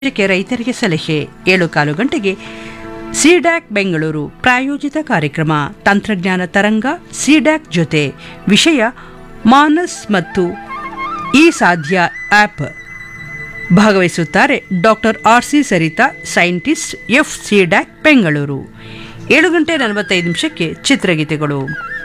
ಕ್ಕೆ ರೈತರಿಗೆ ಸಲಹೆ ಏಳು ಕಾಲು ಗಂಟೆಗೆ ಸಿಡ್ಯಾಕ್ ಬೆಂಗಳೂರು ಪ್ರಾಯೋಜಿತ ಕಾರ್ಯಕ್ರಮ ತಂತ್ರಜ್ಞಾನ ತರಂಗ ಸಿಡ್ಯಾಕ್ ಜೊತೆ ವಿಷಯ ಮಾನಸ್ ಮತ್ತು ಈ ಸಾಧ್ಯ ಆಪ್ ಭಾಗವಹಿಸುತ್ತಾರೆ doctor R C Saritha scientist F CDAC Bengaluru ಏಳು ಗಂಟೆ ನಲವತ್ತೈದು ನಿಮಿಷಕ್ಕೆ ಚಿತ್ರಗೀತೆಗಳು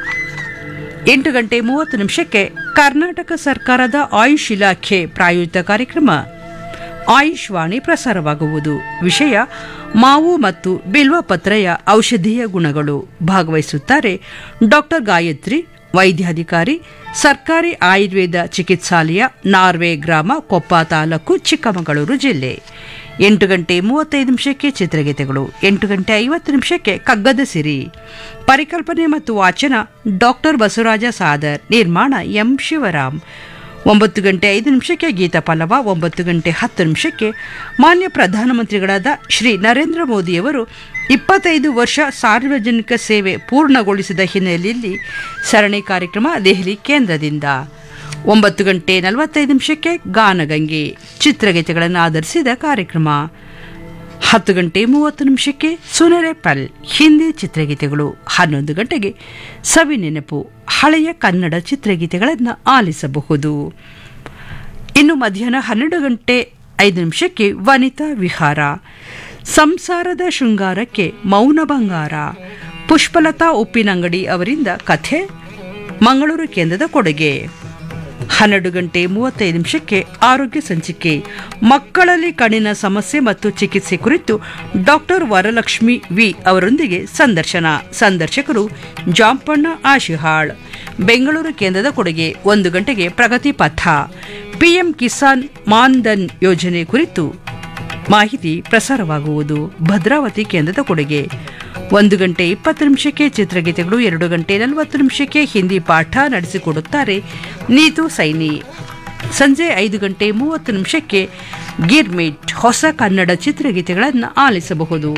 ಎಂಟು ಗಂಟೆ ಮೂವತ್ತು ನಿಮಿಷಕ್ಕೆ ಕರ್ನಾಟಕ ಸರ್ಕಾರದ ಆಯುಷ್ ಇಲಾಖೆ ಪ್ರಾಯೋಜಿತ ಕಾರ್ಯಕ್ರಮ ಆಯುಷ್ ವಾಣಿ ಪ್ರಸಾರವಾಗುವುದು ವಿಷಯ ಮಾವು ಮತ್ತು ಬಿಲ್ವಪತ್ರೆಯ ಔಷಧೀಯ ಗುಣಗಳು ಭಾಗವಹಿಸುತ್ತಾರೆ ಡಾಕ್ಟರ್ ಗಾಯತ್ರಿ ವೈದ್ಯಾಧಿಕಾರಿ ಸರ್ಕಾರಿ ಆಯುರ್ವೇದ ಚಿಕಿತ್ಸಾಲಯ ನಾರ್ವೆ ಗ್ರಾಮ ಕೊಪ್ಪ ತಾಲೂಕು ಚಿಕ್ಕಮಗಳೂರು ಜಿಲ್ಲೆ ಎಂಟು ಗಂಟೆ ಮೂವತ್ತೈದು ನಿಮಿಷಕ್ಕೆ ಚಿತ್ರಗೀತೆಗಳು ಎಂಟು ಗಂಟೆ ಐವತ್ತು ನಿಮಿಷಕ್ಕೆ ಕಗ್ಗದ ಸಿರಿ ಪರಿಕಲ್ಪನೆ ಮತ್ತು ವಾಚನ ಡಾಕ್ಟರ್ ಬಸವರಾಜ ಸಾದರ್ ನಿರ್ಮಾಣ ಎಂ ಶಿವರಾಮ್ ಒಂಬತ್ತು ಗಂಟೆ ಐದು ನಿಮಿಷಕ್ಕೆ ಗೀತ ಪಲ್ಲವ ಒಂಬತ್ತು ಗಂಟೆ ಹತ್ತು ನಿಮಿಷಕ್ಕೆ ಮಾನ್ಯ ಪ್ರಧಾನಮಂತ್ರಿಗಳಾದ ಶ್ರೀ ನರೇಂದ್ರ ಮೋದಿಯವರು ಇಪ್ಪತ್ತೈದು ವರ್ಷ ಸಾರ್ವಜನಿಕ ಸೇವೆ ಪೂರ್ಣಗೊಳಿಸಿದ ಹಿನ್ನೆಲೆಯಲ್ಲಿ ಸರಣಿ ಕಾರ್ಯಕ್ರಮ ದೆಹಲಿ ಕೇಂದ್ರದಿಂದ ಒಂಬತ್ತು ಗಂಟೆ ನಲವತ್ತೈದು ನಿಮಿಷಕ್ಕೆ ಗಾನಗಂಗೆ ಚಿತ್ರಗೀತೆಗಳನ್ನು ಆಧರಿಸಿದ ಕಾರ್ಯಕ್ರಮ ಹತ್ತು ಗಂಟೆ ಮೂವತ್ತು ನಿಮಿಷಕ್ಕೆ ಸುನರೆ ಪಲ್ ಹಿಂದಿ ಚಿತ್ರಗೀತೆಗಳು ಹನ್ನೊಂದು ಗಂಟೆಗೆ ಸವಿ ನೆನಪು ಹಳೆಯ ಕನ್ನಡ ಚಿತ್ರಗೀತೆಗಳನ್ನು ಆಲಿಸಬಹುದು ಇನ್ನು ಮಧ್ಯಾಹ್ನ ಹನ್ನೆರಡು ಗಂಟೆ ಐದು ನಿಮಿಷಕ್ಕೆ ವನಿತಾ ವಿಹಾರ ಸಂಸಾರದ ಶೃಂಗಾರಕ್ಕೆ ಮೌನ ಬಂಗಾರ ಪುಷ್ಪಲತಾ ಉಪ್ಪಿನಂಗಡಿ ಅವರಿಂದ ಕಥೆ ಮಂಗಳೂರು ಕೇಂದ್ರದ ಕೊಡುಗೆ ಹನ್ನೆರಡು ಗಂಟೆ ಮೂವತ್ತೈದು ನಿಮಿಷಕ್ಕೆ ಆರೋಗ್ಯ ಸಂಚಿಕೆ ಮಕ್ಕಳಲ್ಲಿ ಕಣ್ಣಿನ ಸಮಸ್ಯೆ ಮತ್ತು ಚಿಕಿತ್ಸೆ ಕುರಿತು ಡಾಕ್ಟರ್ ವರಲಕ್ಷ್ಮಿ ವಿ ಅವರೊಂದಿಗೆ ಸಂದರ್ಶನ ಸಂದರ್ಶಕರು ಜಾಂಪಣ್ಣ ಆಶಿಹಾಳ್ ಬೆಂಗಳೂರು ಕೇಂದ್ರದ ಕೊಡುಗೆ ಒಂದು ಗಂಟೆಗೆ ಪ್ರಗತಿ ಪಥ ಪಿಎಂ ಕಿಸಾನ್ ಮಾನ್ಧನ್ ಯೋಜನೆ ಕುರಿತು ಮಾಹಿತಿ ಪ್ರಸಾರವಾಗುವುದು ಭದ್ರಾವತಿ ಕೇಂದ್ರದ ಕೊಡುಗೆ ಒಂದು ಗಂಟೆ ಇಪ್ಪತ್ತು ನಿಮಿಷಕ್ಕೆ ಚಿತ್ರಗೀತೆಗಳು ಎರಡು ಗಂಟೆ ನಲವತ್ತು ನಿಮಿಷಕ್ಕೆ ಹಿಂದಿ ಪಾಠ ನಡೆಸಿಕೊಡುತ್ತಾರೆ ನೀತು ಸೈನಿ ಸಂಜೆ ಐದು ಗಂಟೆ ಮೂವತ್ತು ನಿಮಿಷಕ್ಕೆ ಗಿರ್ಮಿಟ್ ಹೊಸ ಕನ್ನಡ ಚಿತ್ರಗೀತೆಗಳನ್ನು ಆಲಿಸಬಹುದು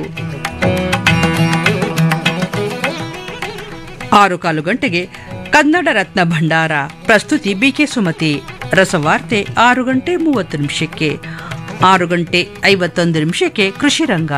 ಆರು ಕಾಲು ಗಂಟೆಗೆ ಕನ್ನಡ ರತ್ನ ಭಂಡಾರ ಪ್ರಸ್ತುತಿ ಬಿಕೆ ಸುಮತಿ ರಸವಾರ್ತೆ ಆರು ಗಂಟೆ ಮೂವತ್ತು ನಿಮಿಷಕ್ಕೆ ಆರು ಗಂಟೆ ಐವತ್ತೊಂದು ನಿಮಿಷಕ್ಕೆ ಕೃಷಿ ರಂಗ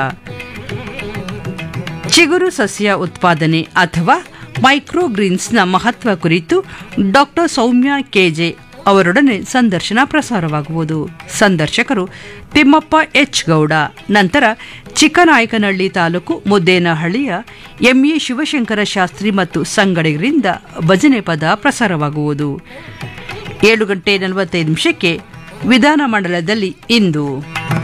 ಚಿಗುರು ಸಸ್ಯ ಉತ್ಪಾದನೆ ಅಥವಾ ಮೈಕ್ರೋಗ್ರೀನ್ಸ್ನ ಮಹತ್ವ ಕುರಿತು ಡಾಕ್ಟರ್ ಸೌಮ್ಯ ಕೆಜೆ ಅವರೊಡನೆ ಸಂದರ್ಶನ ಪ್ರಸಾರವಾಗುವುದು ಸಂದರ್ಶಕರು ತಿಮ್ಮಪ್ಪ ಎಚ್ ಗೌಡ ನಂತರ ಚಿಕ್ಕನಾಯಕನಹಳ್ಳಿ ತಾಲೂಕು ಮುದ್ದೇನಹಳ್ಳಿಯ ಎಂಎ ಶಿವಶಂಕರ ಶಾಸ್ತ್ರಿ ಮತ್ತು ಸಂಗಡಿಗರಿಂದ ಭಜನೆ ಪದ ಪ್ರಸಾರವಾಗುವುದು ಏಳು ಗಂಟೆ ನಲವತ್ತೈದು ನಿಮಿಷಕ್ಕೆ ವಿಧಾನಮಂಡಲದಲ್ಲಿ ಇಂದು